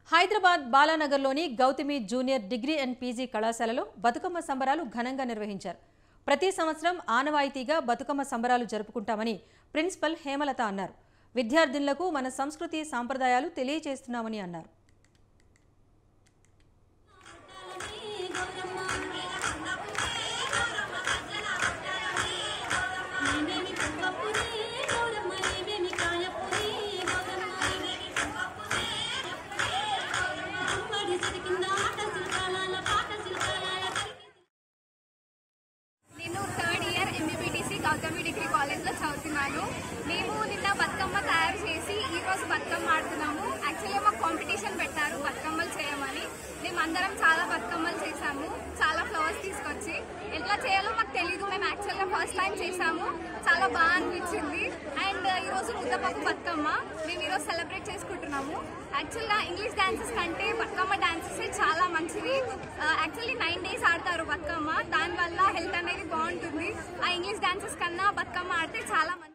హైదరాబాద్ బాలానగర్లోని Gautami junior degree and PG కళాశాలలో బతుకమ్మ సంబరాలు ఘనంగా నిర్వహించారు ప్రతి సంవత్సరం ఆనవాయితీగా బతుకమ్మ సంబరాలు జరుపుకుంటామని ప్రిన్సిపల్ హేమలత అన్నారు విద్యార్థినులకు మన సంస్కృతి సాంప్రదాయాలు తెలియజేస్తున్నామని అన్నారు ఏమేమి పువ్వప్పునే గౌరమ్మ ఏమేమి కాయప్పునే గౌరమ్మ ఏమేమి పువ్వప్పునే గుమ్మడి సిరికింద ఆట సిల్కాలాల పాట సిల్కాలాల నేను థర్డ్ ఇయర్ ఎంబీబీటీసీ గౌతమి డిగ్రీ కాలేజ్లో చదువుతున్నాను మేము నిన్న బతుకమ్మ తయారు చేసి ఈ రోజు బతుకమ్మ ఆడుతున్నాము యాక్చువల్లీ మాకు కాంపిటీషన్ పెట్టారు బతుకమ్మలు చేయమని మేము అందరం చాలా బతుకమ్మలు చేసాము చాలా ఫ్లవర్స్ తీసుకొచ్చి ఎట్లా చేయాలో మాకు తెలీదు మేము యాక్చువల్గా ఫస్ట్ టైం చేసాము చాలా బాగా అనిపించింది అండ్ ఈరోజు ముద్దపప్పు బతుకమ్మ మేము ఈరోజు సెలబ్రేట్ చేసుకుంటున్నాము యాక్చువల్గా ఇంగ్లీష్ డాన్సెస్ కంటే బతుకమ్మ డాన్సెస్ చాలా మంచివి యాక్చువల్లీ నైన్ డేస్ ఆడతారు బతుకమ్మ దానివల్ల హెల్త్ అనేది బాగుంటుంది ఆ ఇంగ్లీష్ డాన్సెస్ కన్నా బతుకమ్మ ఆడితే చాలా మంచిది